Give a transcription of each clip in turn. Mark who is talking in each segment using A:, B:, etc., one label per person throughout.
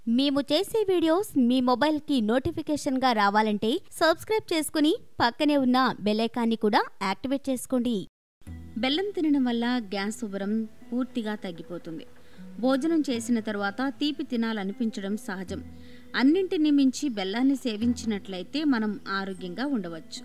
A: మేము చేసే వీడియోస్ మీ మొబైల్కి నోటిఫికేషన్గా రావాలంటే సబ్స్క్రైబ్ చేసుకుని పక్కనే ఉన్న బెల్లైకాన్ని కూడా యాక్టివేట్ చేసుకోండి బెల్లం తినడం వల్ల గ్యాస్ ఉబ్బరం పూర్తిగా తగ్గిపోతుంది భోజనం చేసిన తరువాత తీపి తినాలనిపించడం సహజం అన్నింటినీ మించి బెల్లాన్ని సేవించినట్లయితే మనం ఆరోగ్యంగా ఉండవచ్చు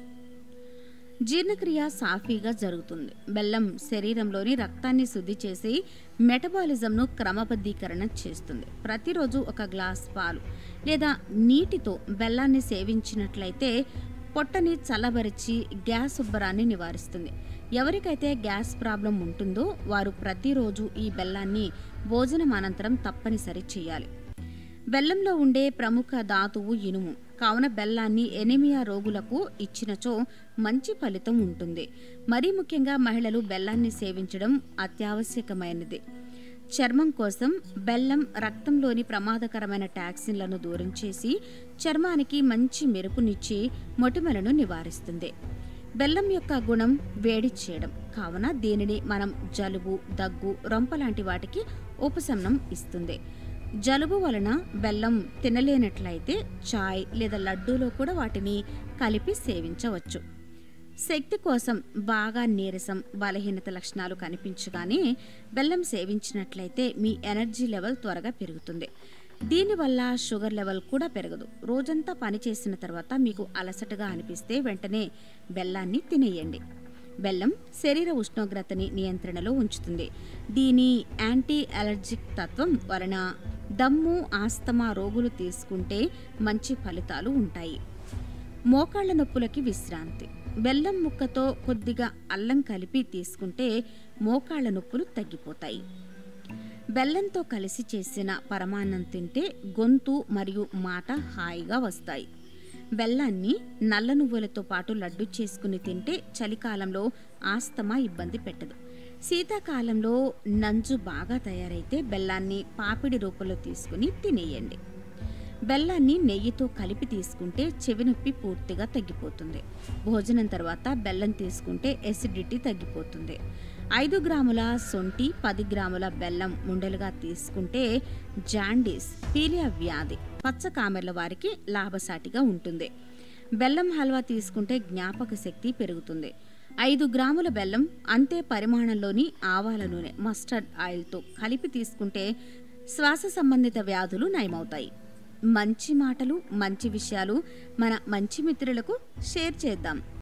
A: జీర్ణక్రియ సాఫీగా జరుగుతుంది బెల్లం శరీరంలోని రక్తాన్ని శుద్ధి చేసి మెటబాలిజంను క్రమబద్ధీకరణ చేస్తుంది ప్రతిరోజు ఒక గ్లాస్ పాలు లేదా నీటితో బెల్లాన్ని సేవించినట్లయితే పొట్టని చల్లబరిచి గ్యాస్ ఉబ్బరాన్ని నివారిస్తుంది ఎవరికైతే గ్యాస్ ప్రాబ్లం ఉంటుందో వారు ప్రతిరోజు ఈ బెల్లాన్ని భోజనం అనంతరం తప్పనిసరి చేయాలి బెల్లంలో ఉండే ప్రముఖ ధాతువు ఇనుము కావున బెల్లాన్ని ఎనిమియా రోగులకు ఇచ్చినచో మంచి ఫలితం ఉంటుంది మరీ ముఖ్యంగా మహిళలు బెల్లాన్ని సేవించడం అత్యావశ్యకమైనది చర్మం కోసం బెల్లం రక్తంలోని ప్రమాదకరమైన టాక్సిన్లను దూరం చేసి చర్మానికి మంచి మెరుపునిచ్చి మొటిమలను నివారిస్తుంది బెల్లం యొక్క గుణం వేడి చేయడం కావున దీనిని మనం జలుబు దగ్గు రొంప లాంటి వాటికి ఉపశమనం ఇస్తుంది జలుబు వలన బెల్లం తినలేనట్లయితే చాయ్ లేదా లడ్డూలో కూడా వాటిని కలిపి సేవించవచ్చు శక్తి కోసం బాగా నీరసం బలహీనత లక్షణాలు కనిపించగానే బెల్లం సేవించినట్లయితే మీ ఎనర్జీ లెవెల్ త్వరగా పెరుగుతుంది దీనివల్ల షుగర్ లెవెల్ కూడా పెరగదు రోజంతా పని చేసిన తర్వాత మీకు అలసటగా అనిపిస్తే వెంటనే బెల్లాన్ని తినేయండి బెల్లం శరీర ఉష్ణోగ్రతని నియంత్రణలో ఉంచుతుంది దీని యాంటీ అలర్జిక్ తత్వం వలన దమ్ము ఆస్తమా రోగులు తీసుకుంటే మంచి ఫలితాలు ఉంటాయి మోకాళ్ల నొప్పులకి విశ్రాంతి బెల్లం ముక్కతో కొద్దిగా అల్లం కలిపి తీసుకుంటే మోకాళ్ల నొప్పులు తగ్గిపోతాయి బెల్లంతో కలిసి చేసిన పరమాన్నం తింటే గొంతు మరియు మాట హాయిగా వస్తాయి బెల్లాన్ని నల్ల నువ్వులతో పాటు లడ్డు చేసుకుని తింటే చలికాలంలో ఆస్తమా ఇబ్బంది పెట్టదు శీతాకాలంలో నంజు బాగా తయారైతే బెల్లాన్ని పాపిడి రూపంలో తీసుకుని తినేయండి బెల్లాన్ని నెయ్యితో కలిపి తీసుకుంటే చెవి నొప్పి పూర్తిగా తగ్గిపోతుంది భోజనం తర్వాత బెల్లం తీసుకుంటే ఎసిడిటీ తగ్గిపోతుంది ఐదు గ్రాముల సొంటి పది గ్రాముల బెల్లం ఉండలుగా తీసుకుంటే జాండీస్ పీలియా వ్యాధి పచ్చ కామెర్ల వారికి లాభసాటిగా ఉంటుంది బెల్లం హల్వా తీసుకుంటే జ్ఞాపక శక్తి పెరుగుతుంది ఐదు గ్రాముల బెల్లం అంతే పరిమాణంలోని ఆవాల నూనె మస్టర్డ్ ఆయిల్తో కలిపి తీసుకుంటే శ్వాస సంబంధిత వ్యాధులు నయమవుతాయి మంచి మాటలు మంచి విషయాలు మన మంచి మిత్రులకు షేర్ చేద్దాం